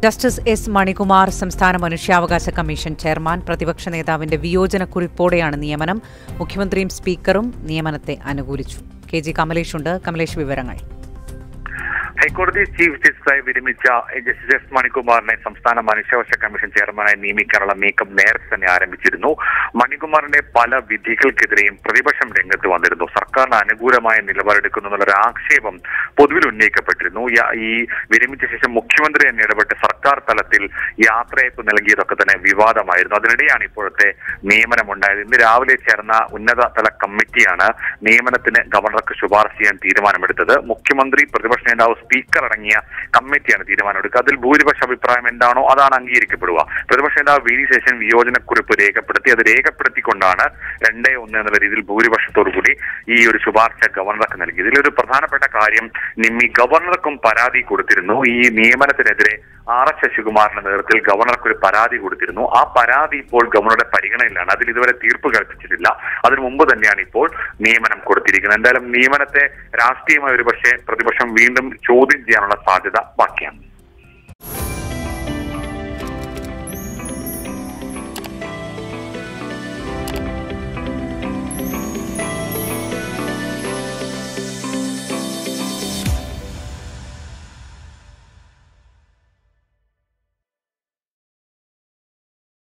justice S Manikumar സംസ്ഥാന മനുഷ്യാവകാശ commission chairman പ്രതിപക്ഷ നേതാവിന്റെ വിയോജനക്കുറിപ്പോടെയാണ് നിയമനം മുഖ്യമന്ത്രിയും സ്പീക്കറും നിയമനത്തെ അനുകൂലിച്ചു കെ ജി കമലേഷ് ഉണ്ട് കമലേഷ് വിവരങ്ങൾ ഹൈക്കോടതി ചീഫ് ജസ്റ്റിസായി വിരമിച്ച ജസ്റ്റിസ് എസ് മണികുമാറിനെ സംസ്ഥാന മനുഷ്യാവകാശ കമ്മീഷൻ ചെയർമാനായി നിയമിക്കാനുള്ള നീക്കം നേരത്തെ തന്നെ ആരംഭിച്ചിരുന്നു മണികുമാറിന്റെ പല വിധികൾക്കെതിരെയും പ്രതിപക്ഷം രംഗത്ത് വന്നിരുന്നു സർക്കാരിന് അനുകൂലമായ നിലപാടെടുക്കുന്നു എന്നുള്ളൊരു ആക്ഷേപം പൊതുവിൽ ഉന്നയിക്കപ്പെട്ടിരുന്നു യ- ഈ വിരമിച്ച ശേഷം മുഖ്യമന്ത്രി തന്നെ ഇടപെട്ട് സർക്കാർ തലത്തിൽ യാത്രയപ്പ് നൽകിയതൊക്കെ തന്നെ വിവാദമായിരുന്നു അതിനിടെയാണ് ഇപ്പോഴത്തെ നിയമനമുണ്ടായത് ഇന്ന് രാവിലെ ചേർന്ന ഉന്നതതല കമ്മിറ്റിയാണ് നിയമനത്തിന് ഗവർണർക്ക് ശുപാർശ ചെയ്യാൻ തീരുമാനമെടുത്തത് മുഖ്യമന്ത്രി പ്രതിപക്ഷ നേതാവ് സ്പീക്കർ അടങ്ങിയ കമ്മിറ്റിയാണ് തീരുമാനമെടുക്കുക അതിൽ ഭൂരിപക്ഷ അഭിപ്രായം എന്താണോ അതാണ് അംഗീകരിക്കപ്പെടുക പ്രതിപക്ഷ നേതാവ് വി ഡി ശേഷൻ വിയോജനക്കുറിപ്പ് രേഖപ്പെടുത്തി അത് രേഖപ്പെടുത്തിക്കൊണ്ടാണ് രണ്ടേ ഒന്ന് എന്നുള്ള രീതിയിൽ ഭൂരിപക്ഷത്തോടുകൂടി ഈ ഒരു ശുപാർശ ഗവർണർക്ക് നൽകി ഇതിലൊരു പ്രധാനപ്പെട്ട കാര്യം നിമ്മി ഗവർണർക്കും പരാതി കൊടുത്തിരുന്നു ഈ നിയമനത്തിനെതിരെ ആർ എസ് ശശികുമാറിന്റെ നേതൃത്വത്തിൽ ഗവർണർക്ക് ഒരു പരാതി കൊടുത്തിരുന്നു ആ പരാതി ഇപ്പോൾ ഗവർണറുടെ പരിഗണനയിലാണ് അതിൽ ഇതുവരെ തീർപ്പ് കൽപ്പിച്ചിട്ടില്ല അതിനു മുമ്പ് തന്നെയാണ് ഇപ്പോൾ നിയമനം കൊടുത്തിരിക്കുന്നത് എന്തായാലും നിയമനത്തെ രാഷ്ട്രീയമായ ഒരു പക്ഷേ പ്രതിപക്ഷം വീണ്ടും ചോദ്യം ചെയ്യാനുള്ള സാധ്യത ബാക്കിയാണ്